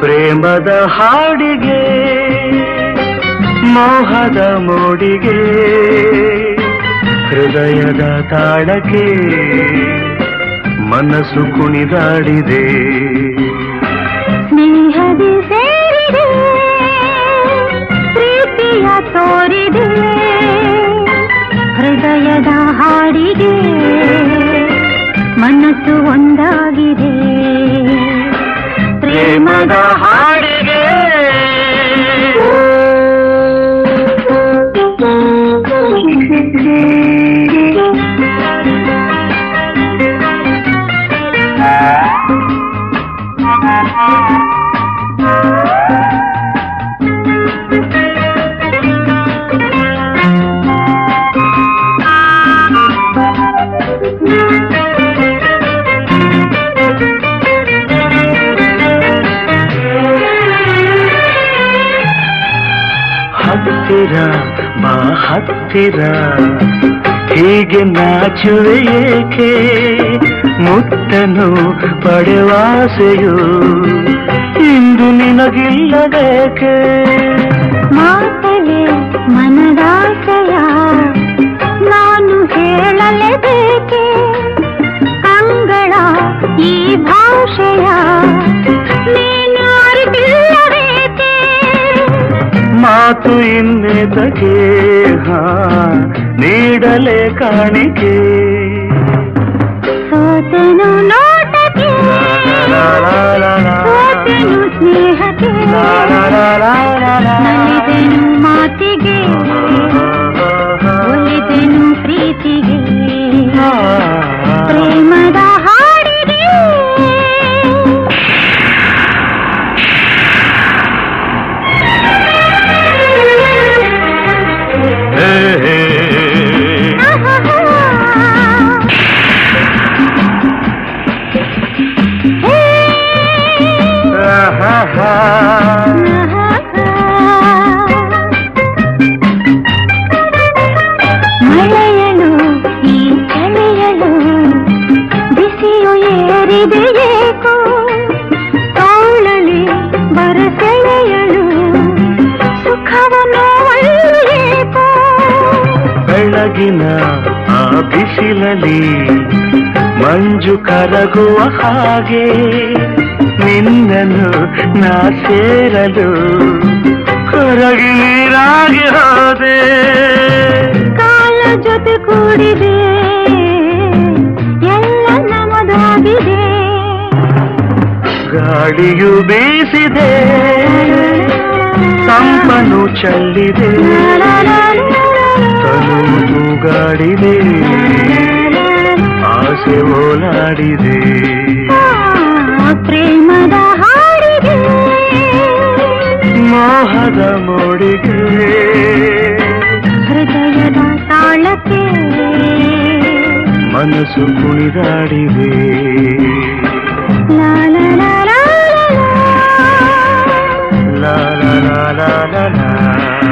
ಪ್ರೇಮದ ಹಾಡಿಗೆ ಮೋಹದ ಮೋಡಿಗೆ ಹೃದಯದ ತಾಳಕ್ಕೆ ಮನಸ್ಸು ಕುಣಿದಾಡಿದೆ ಸ್ನೇಹದಿ ಸೇರಿದೆ ಪ್ರೀತಿಯ ತೋರಿದೆ ಹೃದಯದ ಹಾಡಿಗೆ ಮನಸ್ಸು ಒಂದಾಗಿದೆ ಪ್ರೇಮದ ಹಾಡಿಗೆ ಹತ್ತಿರ ಬಾ ಹತ್ತಿರ ಹೀಗೆ ನಾಚುವೆ ಏಕೆ ಮುತ್ತನು ಪಡೆವಾಸೆಯು ಇಂದು ನಿನಗಿಲ್ಲದೇಕೆ ಮಾತಲೆ ಮನದಾಸೆಯ ನಾನು ಹೇಳಲೇಬೇಕೆ ಕಂಗಳ ಈ ಭಾಷೆಯ ನೀನು ಅರಿತಿಲ್ಲಬೇಕೆ ಮಾತು ಇನ್ನೆದಗೆ ಹಾ ನೀಡಲೇ ಕಾಣಿಕೆ ಸೋತೆನು ನೋಟಕ್ಕೆ ಸೋತೆನು ಸ್ನೇಹಕ್ಕೆ ನಲಿದೆನು ಮಾತಿಗೆ ಒಲಿದೆನು ಪ್ರೀತಿಗೆ ಪ್ರೇಮದ ಹಾಡಿಗೆ ಹೇ, ಹೇ. ಆಹಾಹಾ. ಮಳೆಯಲು ಈ ಚಳಿಯಲು ಬಿಸಿಯು ಏರಿದೆ ಏಕೋ ತೋಳಲಿ ಬರಸೆಳೆಯಲು ಸುಖವನ್ನು ಏಕೋ ಬೆಳಗಿನ ಆ ಬಿಸಿಲಲ್ಲಿ ಮಂಜು ಕರಗುವ ಹಾಗೆ ನಿನ್ನನ್ನು ನಾ ಸೇರಲು ಕರಗಿ ನೀರಾಗಿ ಹೋದೆ ಕಾಲ ಜೊತೆ ಕೂಡಿದೆ ಎಲ್ಲ ನಮದಾಗಿದೆ ಗಾಳಿಯು ಬೀಸಿದೆ ತಂಪನು ಚೆಲ್ಲಿದೆ ತನು ತೂಗಾಡಿದೆ ಆಸೆ ಓಲಾಡಿದೆ ಆ ಪ್ರೇಮದ ಹಾಡಿಗೆ ಮೋಹದ ಮೋಡಿಗೆ ಹೃದಯದ ತಾಳಕ್ಕೆ ಮನಸ್ಸು ಕುಣಿದಾಡಿದೆ ಲಾ ಲಾ ಲಾ ಲಾ ಲಾ ಲಾ. ಲಾ ಲಾ ಲಾ ಲಾ ಲಾ ಲಾ